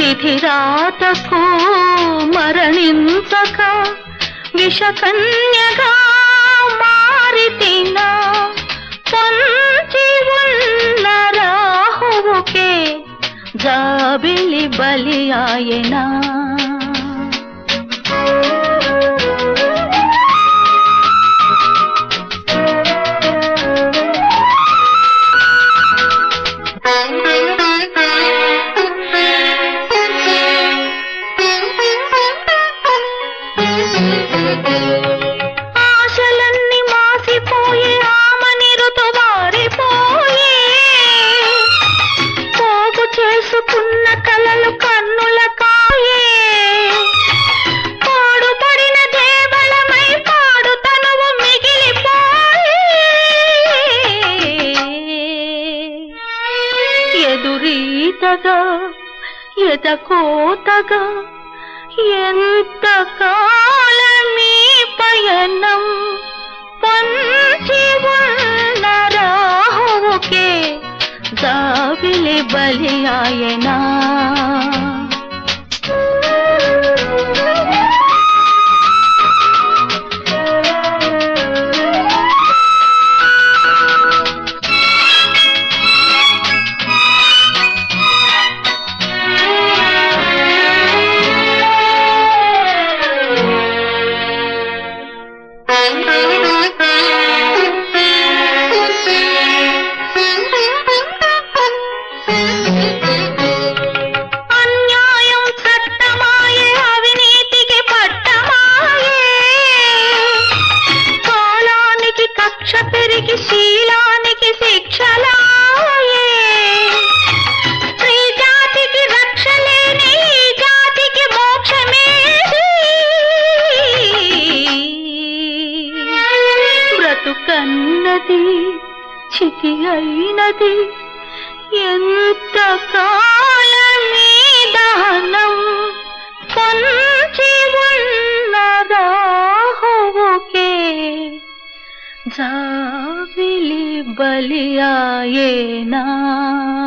విధిరాతకు మరణించక విషకన్యగా మారితినా పొంచి ఉన్న రాహువుకే జాబిలి బలి ఆయనా ఆశలన్నీ మాసిపోయి ఆమని ఋతువారిపోయి పోగు చేసుకున్న కలలు కన్నుల కాయే పాడుపడిన దేవళమై పాడు తనువు మిగిలిపోయి ఎదురీతగా ఎదకోతగా ఎంత కాలమీ పయనం పంచి ఉన్న రాహువుకే జాబిలి బలి ఆయనా అన్యాయం చట్టమాయే అవినీతికి పట్టమాయే కాలానికి కక్ష పెరిగి శీలానికి శిక్షలాయే స్త్రీ జాతికి రక్ష లేని ఈ జాతికి మోక్షమేది బ్రతుకన్నది చితి అయినది ఎంత కాలమీ దహనం పొంచి ఉన్న రాహువుకే జాబిలి బలి ఆయనా